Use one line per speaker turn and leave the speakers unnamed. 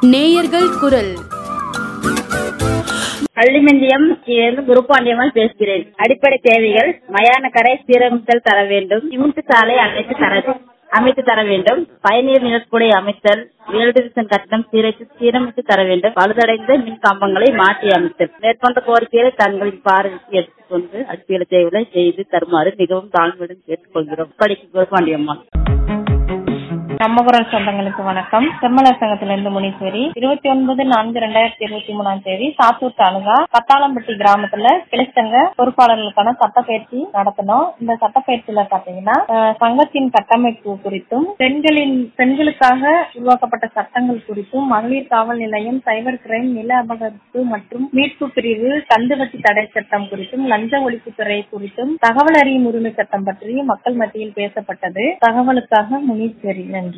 நேயர்கள் குரல்
கள்ளிமந்தியம் இருந்து குருப்பாண்டியம்மாள் பேசுகிறேன் அடிப்படை தேவைகள் மயான கரை சீரமைத்தல் தர வேண்டும் சிமெண்ட் சாலை அமைத்து தர அமைத்து தர வேண்டும் பயனீர் நிழற்குடை அமைத்தல் வேல்டிவிஷன் கட்டணம் சீரமைத்து சீரமைத்து தர வேண்டும் பழுதடைந்த மின் கம்பங்களை மாற்றி அமைத்தல் மேற்கொண்ட கோரிக்கைகளை தங்களின் பார்வைக்கு எடுத்துக்கொண்டு அடிப்படை தேவைகளை செய்து தருமாறு மிகவும் தாழ்மையுடன் கேட்டுக்கொள்கிறோம் படிக்கு குருப்பாண்டியம்மாள்
நம்ம குரல் சொந்தங்களுக்கு வணக்கம் செம்மலர் சங்கத்திலிருந்து முனீஸ்வரி இருபத்தி ஒன்பது நான்கு ரெண்டாயிரத்தி இருபத்தி மூணாம் தேதி சாத்தூர் தாலுகா கத்தாளம்பட்டி கிராமத்துல கிளைச்சங்க பொறுப்பாளர்களுக்கான சட்டப்பயிற்சி நடத்தணும் இந்த சட்டப்பயிற்சியில பாத்தீங்கன்னா அஹ், சங்கத்தின் கட்டமைப்பு குறித்தும் பெண்களின் பெண்களுக்காக உருவாக்கப்பட்ட சட்டங்கள் குறித்தும் மகளிர் காவல் நிலையம் சைபர் கிரைம் நில அபகரிப்பு மற்றும் மீட்பு பிரிவு கந்துவட்டி தடை சட்டம் குறித்தும் லஞ்ச ஒழிப்புத்துறை குறித்தும் தகவல் அறியும் உரிமை சட்டம் பற்றி மக்கள் மத்தியில் பேசப்பட்டது தகவலுக்காக முனீஸ்வரி நன்றி